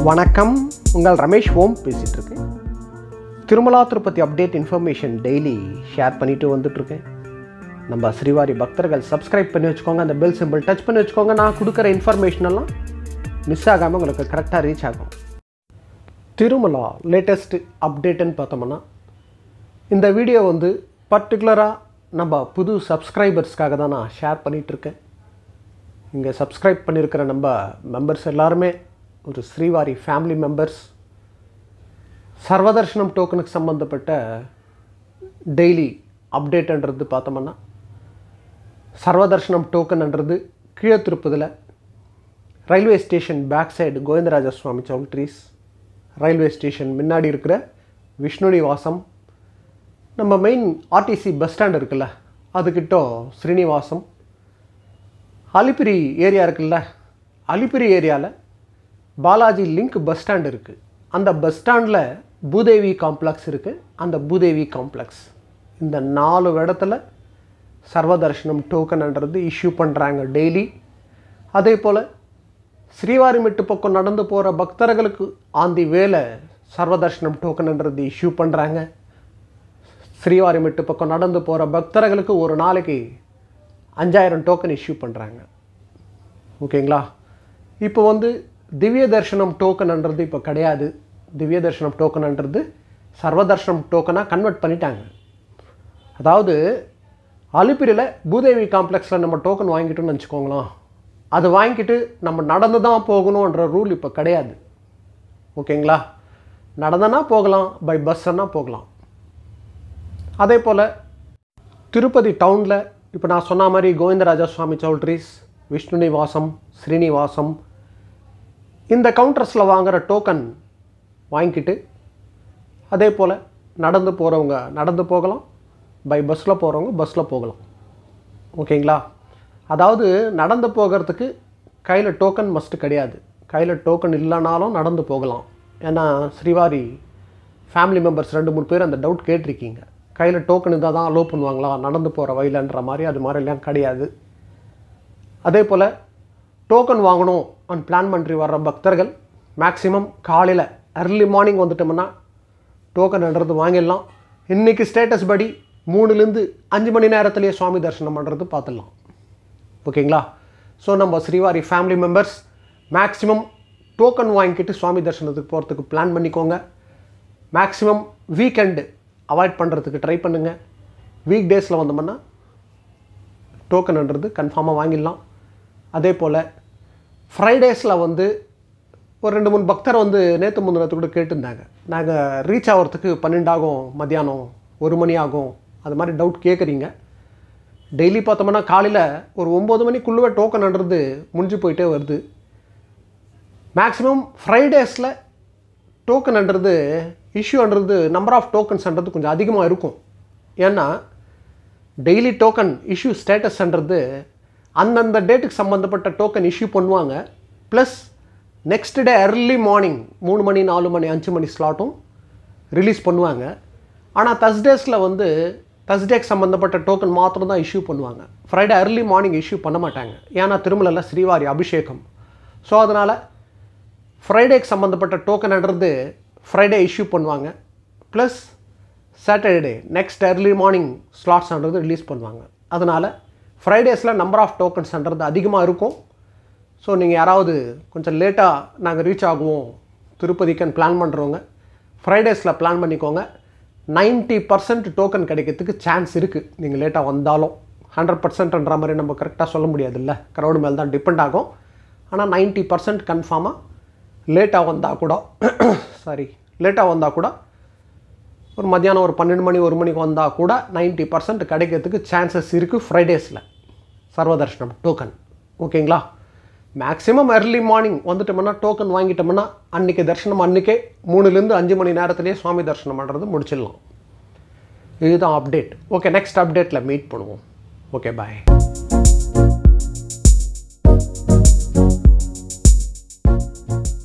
வணக்கம் உங்கள் ரமேஷ் ஓம் பேசிகிட்டு இருக்கேன் Tirumala Tirupati update information daily share பண்ணிட்டு வந்துட்டுருக்கேன் நம்ம ஸ்ரீவாரி பக்தர்கள் சப்ஸ்கிரைப் பண்ணி வச்சுக்கோங்க அந்த பெல் சிம்பிள் டச் பண்ணி வச்சுக்கோங்க நான் கொடுக்குற இன்ஃபர்மேஷன் எல்லாம் மிஸ் ஆகாமல் உங்களுக்கு கரெக்டாக ரீச் ஆகும் திருமலா லேட்டஸ்ட் அப்டேட்டுன்னு பார்த்தோம்னா இந்த வீடியோ வந்து பர்டிகுலராக நம்ம புது சப்ஸ்கிரைபர்ஸ்க்காக தான் நான் ஷேர் பண்ணிகிட்ருக்கேன் இங்கே சப்ஸ்கிரைப் பண்ணியிருக்கிற நம்ம மெம்பர்ஸ் எல்லாருமே ஒரு ஸ்ரீவாரி ஃபேமிலி மெம்பர்ஸ் சர்வதர்ஷனம் டோக்கனுக்கு சம்மந்தப்பட்ட டெய்லி அப்டேட்ன்றது பார்த்தோம்னா சர்வதர்ஷனம் டோக்கன்ன்றது கீழே திருப்பதில் railway station back side Govindaraja Swamy choultries railway station முன்னாடி இருக்கிற விஷ்ணு நிவாசம் நம்ம மெயின் ஆர்டிசி பஸ் ஸ்டாண்ட் இருக்குல்ல அதுக்கிட்ட ஸ்ரீனிவாசம் அலிப்பிரி ஏரியா இருக்குல்ல அலிப்பிரி ஏரியாவில் பாலாஜி லிங்க் பஸ் ஸ்டாண்ட் இருக்குது அந்த பஸ் ஸ்டாண்டில் பூதேவி காம்ப்ளெக்ஸ் இருக்குது அந்த பூதேவி காம்ப்ளெக்ஸ் இந்த நாலு இடத்துல சர்வதர்ஷனம் டோக்கன்ன்றது இஷ்யூ பண்ணுறாங்க டெய்லி அதே போல் ஸ்ரீவாரிமெட்டு பக்கம் நடந்து போகிற பக்தர்களுக்கு ஆந்தி வேலை சர்வதர்ஷனம் டோக்கன்ன்றது இஷ்யூ பண்ணுறாங்க ஸ்ரீவாரிமெட்டு பக்கம் நடந்து போகிற பக்தர்களுக்கு ஒரு நாளைக்கு அஞ்சாயிரம் டோக்கன் இஷ்யூ பண்ணுறாங்க ஓகேங்களா இப்போ வந்து திவ்ய தர்ஷனம் டோக்கன்ன்றது இப்போ கிடையாது திவ்ய தர்ஷனம் டோக்கன்ன்றது சர்வதர்ஷனம் டோக்கனாக கன்வெர்ட் பண்ணிட்டாங்க அதாவது அலிப்பிரியில் பூதேவி காம்ப்ளெக்ஸில் நம்ம டோக்கன் வாங்கிட்டோம்னு வச்சுக்கோங்களேன் அது வாங்கிட்டு நம்ம நடந்து தான் போகணுன்ற ரூல் இப்போ கிடையாது ஓகேங்களா நடந்தனா போகலாம் பை பஸ்ஸன்னா போகலாம் அதே போல் திருப்பதி டவுனில் இப்போ நான் சொன்ன மாதிரி கோவிந்தராஜா சுவாமி சௌல்ட்ரிஸ் விஷ்ணு நிவாசம் ஸ்ரீனிவாசம் இந்த கவுண்டர்ஸில் வாங்குகிற டோக்கன் வாங்கிக்கிட்டு அதே போல் நடந்து போகிறவங்க நடந்து போகலாம் பை பஸ்ஸில் போகிறவங்க பஸ்ஸில் போகலாம் ஓகேங்களா அதாவது நடந்து போகிறதுக்கு கையில் டோக்கன் மஸ்ட்டு கிடையாது கையில் டோக்கன் இல்லைனாலும் நடந்து போகலாம் ஏன்னா ஸ்ரீவாரி ஃபேமிலி மெம்பர்ஸ் ரெண்டு மூணு பேர் அந்த டவுட் கேட்டிருக்கீங்க கையில் டோக்கன் இருந்தால் தான் அலோவ் பண்ணுவாங்களா நடந்து போகிற வயலன்ற மாதிரி அது மாதிரிலாம் கிடையாது அதே போல் டோக்கன் வாங்கணும் அண்ட் பிளான் பண்ணி வர்ற பக்தர்கள் மேக்ஸிமம் காலையில் அர்லி மார்னிங் வந்துட்டோம்னா டோக்கன்ன்றது வாங்கிடலாம் இன்றைக்கி ஸ்டேட்டஸ் படி மூணுலேருந்து அஞ்சு மணி நேரத்துலேயே சுவாமி தரிசனம் பண்ணுறது பார்த்துடலாம் ஓகேங்களா ஸோ நம்ம Srivari family members maximum token வாங்கிக்கிட்டு சுவாமி தரிசனத்துக்கு போகிறதுக்கு பிளான் பண்ணிக்கோங்க மேக்ஸிமம் வீக்கெண்டு அவாய்ட் பண்ணுறதுக்கு ட்ரை பண்ணுங்கள் வீக் டேஸில் வந்தோம்னா டோக்கன்ன்றது கன்ஃபார்மாக வாங்கிடலாம் அதே போல் ஃப்ரைடேஸில் வந்து ஒரு ரெண்டு மூணு பக்தர் வந்து நேற்று முந்தினத்து கூட கேட்டிருந்தாங்க நாங்கள் ரீச் ஆகிறதுக்கு பன்னெண்டாகும் மத்தியானம் ஒரு மணி ஆகும் அது மாதிரி டவுட் கேட்குறீங்க டெய்லி பார்த்தோம்னா காலையில் ஒரு ஒம்பது மணிக்குள்ளே டோக்கன்ன்றது முடிஞ்சு போயிட்டே வருது மேக்ஸிமம் ஃப்ரைடேஸில் டோக்கன்ன்றது இஷ்யூன்றது நம்பர் ஆஃப் டோக்கன்ஸ்ன்றது கொஞ்சம் அதிகமாக இருக்கும் ஏன்னா டெய்லி டோக்கன் இஷ்யூ ஸ்டேட்டஸ்ன்றது அந்தந்த டேட்டுக்கு சம்மந்தப்பட்ட டோக்கன் இஷ்யூ பண்ணுவாங்க plus next day early morning மூணு மணி நாலு மணி அஞ்சு மணி ஸ்லாட்டும் ரிலீஸ் பண்ணுவாங்க ஆனால் தஸ்டேஸில் வந்து தஸ்டேக்கு சம்மந்தப்பட்ட டோக்கன் மாத்திரம் தான் இஷ்யூ பண்ணுவாங்க ஃப்ரைடே அர்லி மார்னிங் இஷ்யூ பண்ண மாட்டாங்க ஏன்னா திருமலையில் ஸ்ரீவாரி அபிஷேகம் ஸோ அதனால் ஃப்ரைடேக்கு சம்மந்தப்பட்ட டோக்கன்ன்றது ஃப்ரைடே இஷ்யூ பண்ணுவாங்க plus Saturday next early morning ஸ்லாட்ஸ்ன்றது ரிலீஸ் பண்ணுவாங்க அதனால் ஃப்ரைடேஸில் நம்பர் ஆஃப் டோக்கன்ஸ்ன்றது அதிகமாக இருக்கும் ஸோ நீங்கள் யாராவது கொஞ்சம் லேட்டாக நாங்கள் ரீச் ஆகுவோம் திருப்பதிக்குன்னு பிளான் பண்ணுறவங்க ஃப்ரைடேஸில் பிளான் பண்ணிக்கோங்க நைன்ட்டி பர்சன்ட் டோக்கன் கிடைக்கிறதுக்கு சான்ஸ் இருக்குது நீங்கள் லேட்டாக வந்தாலும் ஹண்ட்ரட் பர்சன்ட்ன்ற மாதிரி நம்ம கரெக்டாக சொல்ல முடியாதுல்ல க்ரௌடு மேலே தான் டிபெண்ட் ஆகும் ஆனால் நைன்ட்டி பர்சன்ட் கன்ஃபார்மாக லேட்டாக வந்தால் கூட சாரி லேட்டாக வந்தால் கூட ஒரு மத்தியானம் ஒரு பன்னெண்டு மணி ஒரு மணிக்கு வந்தால் கூட நைன்ட்டி பர்சன்ட் கிடைக்கிறதுக்கு சான்சஸ் இருக்குது ஃப்ரைடேஸில் சர்வதர்ஷனம் டோக்கன் ஓகேங்களா மேக்ஸிமம் early மார்னிங் வந்துட்டோம்னா டோக்கன் வாங்கிட்டோம்னா அன்றைக்கி தரிசனம் அன்றைக்கே மூணுலேருந்து அஞ்சு மணி நேரத்துலேயே சுவாமி தரிசனம் பண்ணுறது முடிச்சிடலாம் இதுதான் அப்டேட் ஓகே நெக்ஸ்ட் அப்டேட்டில் மீட் பண்ணுவோம் ஓகே பாய்